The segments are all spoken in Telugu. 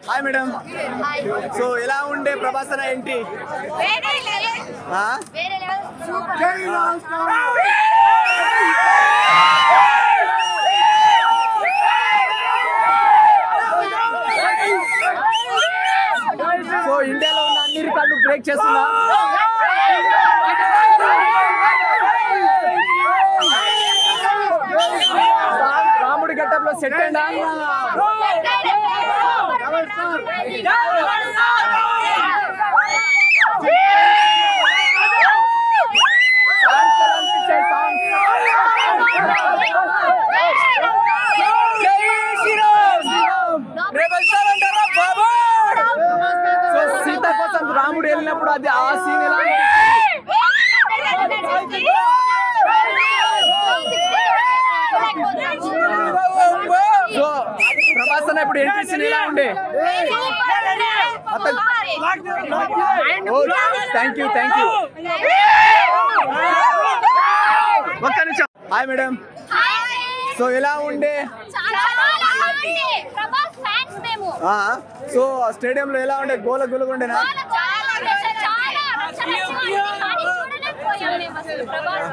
హాయ్ మేడం సో ఎలా ఉండే ప్రభాసన ఏంటి వేరే లెవెల్ ఆ? వేరే లెవెల్ సూపర్ సో ఇండియాలో ఉన్న అన్ని రికార్డులు బ్రేక్ చేస్తుందా సాంగ్ రాముడి గెటప్ లో సెట్ అయిందా సాంగ్స్ ఎలా అనిపించాయి సాంగ్స్ జై శ్రీరామ్ రేపు వస్తారంటారా బాబు సో సీత కోసం రాముడు వెళ్ళినప్పుడు అది ఆ సీన్ ఎలా సో ప్రభాసన ఇప్పుడు ఎంట్రీ సీన్ ఎలా ఉండే ఓ థ్యాంక్ యూ థ్యాంక్ యూ ఒక్క నిమిషం హాయ్ మేడం సో ఎలా ఉండే ప్రభాస్ ఫ్యాన్స్ మేము ఆ, సో స్టేడియంలో ఎలా ఉండే గోల గోలగా ఉండేనా చాలా చాలా రచ్చ- చాలా రచ్చ రచ్చగా ఉంది. కానీ చూడలేకపోయాం మేము అసలు ప్రభాస్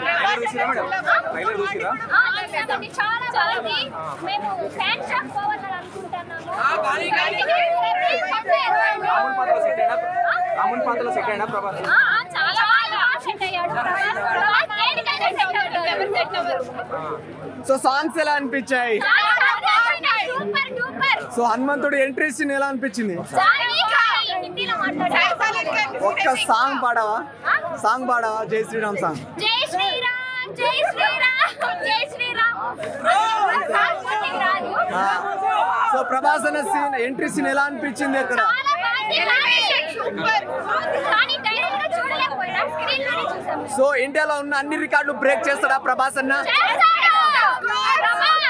ఆ, చూసామండి. చాలా బాగుంది మేము ఫ్యాన్ షాప్ పోవాలని అనుకుంటున్నాము రాముని పాత్రలో సెట్ అయినా ప్రభాస్ ఆ, ఆ, చాలా బాగా సెట్ అయ్యాడు ప్రభాస్. ప్రభాస్ దేనికైనా సెట్ అవుతాడు. ఎవరు సెట్ అవ్వరు. సో సాంగ్స్ ఎలా అనిపించాయి చాలా బాగున్నాయి. సూపర్ డూపర్ సో హనుమంతుడు ఎంట్రీ సీన్ ఎలా అనిపించింది చాలా హిందీలో మాట్లాడారు ఒక్క సాంగ్ పాడావా సాంగ్ పాడావా జై శ్రీరామ్ సాంగ్ జై శ్రీరామ్ జై శ్రీరామ్ జై శ్రీరామ్ సాంగ్ రాదు ఆ, సో ప్రభాసన సీన్ ఎంట్రీ సీన్ ఎలా అనిపించింది అక్కడ చాలా బాగుంది కానీ సూపర్ కానీ డైరెక్ట్ గా చూడలేకపోయినా స్క్రీన్ లోనే చూసాము సో ఇండియాలో ఉన్న అన్ని రికార్డులు బ్రేక్ చేస్తాడా ప్రభాస్ అన్న చేస్తాడు ప్రభాస్